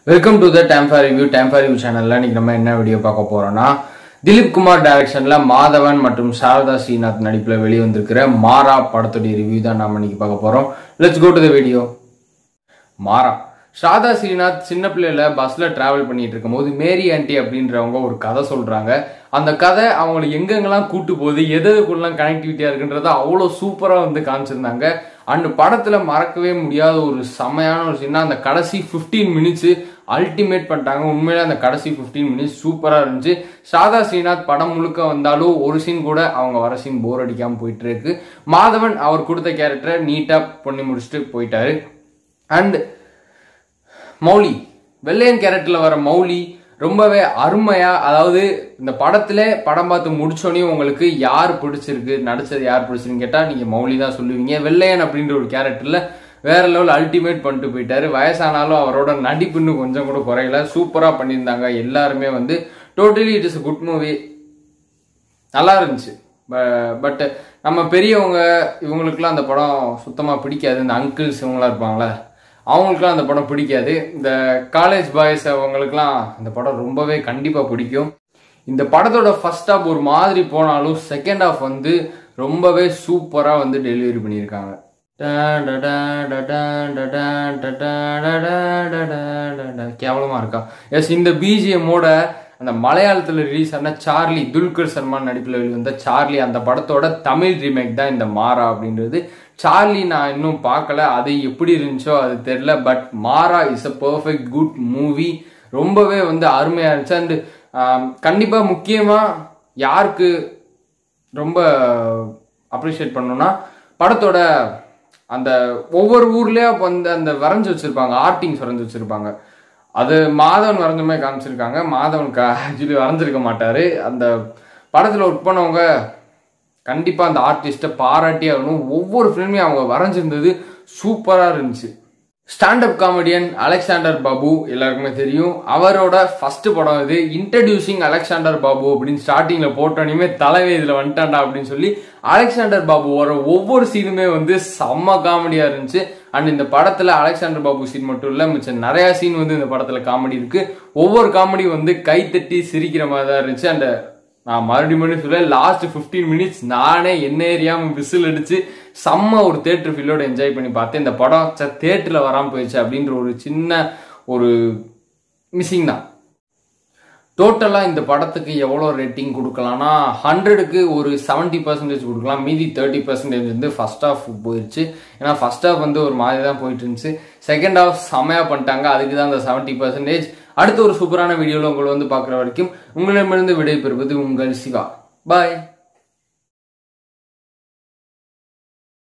welcome to the time for review time for review சேனல்ல இன்னைக்கு நம்ம என்ன வீடியோ பார்க்க போறோம்னா திலீப் குமார் டைரக்ஷன்ல மாதவன் மற்றும் சாரதா ஸ்ரீநாத் நடிப்புல வெளிவந்திருக்கிற மாறா படத்துடைய ரிவ்யூ தான் நாம இன்னைக்கு பார்க்க போறோம் let's go to the video Maara Shraddha Srinath சின்ன பிள்ளையில பஸ்ல டிராவல் பண்ணிட்டு இருக்கும்போது மேரி ஆண்டி அப்படின்றவங்க ஒரு கதை சொல்றாங்க அந்த கதை அவங்களை எங்கெங்கெல்லாம் கூட்டு போகுது எது எதுக்குள்ளலாம் கனெக்டிவிட்டியா இருக்குன்றத அவ்வளோ சூப்பரா வந்து காமிச்சிருந்தாங்க அந்த படத்துல மறக்கவே முடியாத ஒரு செமையான ஒரு சீனா அந்த கடைசி 15 மினிட்ஸ் அல்டிமேட் பண்ணிட்டாங்க உண்மையிலே அந்த கடைசி 15 மினிட்ஸ் சூப்பரா இருந்துச்சு சாதா ஸ்ரீநாத் படம் முழுக்க வந்தாலும் ஒரு சீன் கூட அவங்க வர சீன் போர் அடிக்காம போயிட்டு இருக்கு மாதவன் அவர் கொடுத்த கேரக்டரை நீட்டா பண்ணி முடிச்சுட்டு போயிட்டாரு அண்ட் மௌலி வெள்ளையன் கேரக்டர்ல வர மௌலி ரொம்பவே அருமையா அதாவது இந்த படத்துல படம் பார்த்து முடிச்சோடனே உங்களுக்கு யார் பிடிச்சிருக்கு நடிச்சது யார் பிடிச்சிருக்குன்னு கேட்டா நீங்க மௌலி தான் சொல்லுவீங்க வெள்ளையன் அப்படின்ற ஒரு கேரக்டர்ல வேற லெவல் அல்டிமேட் பண்ணிட்டு போயிட்டாரு வயசானாலும் அவரோட நடிப்பு இன்னும் கொஞ்சம் கூட குறையல சூப்பரா பண்ணியிருந்தாங்க எல்லாருமே வந்து totally it is good movie நல்லா இருந்துச்சு பட் நம்ம பெரியவங்க இவங்களுக்குலாம் அந்த படம் சுத்தமாக பிடிக்காது இந்த அங்கிள்ஸ் இவங்களாம் இருப்பாங்களே அவங்களுக்குலாம் அந்த படம் பிடிக்காது இந்த காலேஜ் பாய்ஸ் அவங்களுக்குலாம் இந்த படம் ரொம்பவே கண்டிப்பாக பிடிக்கும் இந்த படத்தோட ஃபர்ஸ்ட் ஹாஃப் ஒரு மாதிரி போனாலும் செகண்ட் ஹாஃப் வந்து ரொம்பவே சூப்பராக வந்து டெலிவரி பண்ணியிருக்காங்க கேவலமா இருக்கா எஸ் இந்த பிஜிஎம்மோட அந்த மலையாளத்தில் ரிலீஸ் ஆன சார்லி துல்கர் சல்மான் நடிப்பில் வெளிவந்த சார்லி அந்த படத்தோட தமிழ் ரீமேக் தான் இந்த மாறா அப்படின்றது சார்லி நான் இன்னும் பார்க்கல அது எப்படி இருந்துச்சோ அது தெரியல but Maara is a perfect good movie ரொம்பவே வந்து அருமையா இருந்துச்சு அண்ட் கண்டிப்பா முக்கியமா யாருக்கு ரொம்ப அப்ரிஷியேட் பண்ணணும்னா படத்தோட அந்த ஒவ்வொரு ஊர்லயே வந்து அந்த வரைஞ்சு வச்சிருப்பாங்க ஆர்டிங்ஸ் வரைஞ்சு வச்சிருப்பாங்க அது மாதவன் வரைஞ்சமே காமிச்சிருக்காங்க மாதவன் ஆக்சுவலி வரைஞ்சிருக்க மாட்டாரு அந்த படத்துல ஒர்க் பண்ணவங்க கண்டிப்பா அந்த ஆர்டிஸ்ட்டை பாராட்டி ஆகணும் ஒவ்வொரு ஃபிலிமையும் அவங்க வரைஞ்சிருந்தது சூப்பரா இருந்துச்சு ஸ்டாண்டப் காமெடியன் அலெக்சாண்டர் பாபு எல்லாருக்குமே தெரியும் அவரோட ஃபர்ஸ்ட் படம் இது இன்ட்ரடியூசிங் அலெக்சாண்டர் பாபு அப்படின்னு ஸ்டார்டிங்ல போட்டோனையுமே தலைவே இதுல வந்துட்டான்டா அப்படின்னு சொல்லி அலெக்சாண்டர் பாபு வர ஒவ்வொரு சீனுமே வந்து செம்ம காமெடியா இருந்துச்சு அண்ட் இந்த படத்துல அலெக்சாண்டர் பாபு சீன் மட்டும் இல்ல மிச்சம் நிறைய சீன் வந்து இந்த படத்துல காமெடி இருக்கு ஒவ்வொரு காமெடி வந்து கைத்தட்டி சிரிக்கிற மாதிரி தான் இருந்துச்சு அண்ட் நான் மறுபடியும் மறுபடியும் சொல்ல லாஸ்ட் ஃபிஃப்டீன் மினிட்ஸ் நானே என்ன ஏரியாம விசில் அடிச்சு செம்ம ஒரு தேட்டர் ஃபீலோட என்ஜாய் பண்ணி பார்த்தேன் இந்த படம் தேட்டரில் வராமல் போயிடுச்சு அப்படின்ற ஒரு சின்ன ஒரு மிஸ்ஸிங் தான் டோட்டலாக இந்த படத்துக்கு எவ்வளோ ரேட்டிங் கொடுக்கலாம்னா ஹண்ட்ரடுக்கு ஒரு செவன்ட்டி பர்சன்டேஜ் கொடுக்கலாம் மீதி தேர்ட்டி பர்சன்டேஜ் வந்து ஃபர்ஸ்ட் ஹாஃப் போயிடுச்சு ஏன்னா ஃபர்ஸ்ட் ஹாஃப் வந்து ஒரு மாதிரி தான் போயிட்டு இருந்துச்சு செகண்ட் ஹாஃப் செமையாக பண்ணிட்டாங்க அதுக்கு தான் அந்த செவன்ட்டி பர்சன்டேஜ் அடுத்த ஒரு சூப்பரான வீடியோவில் உங்களை வந்து பார்க்குற வரைக்கும் உங்களிடமிருந்து விடைபெறுவது உங்கள் சிவா பாய்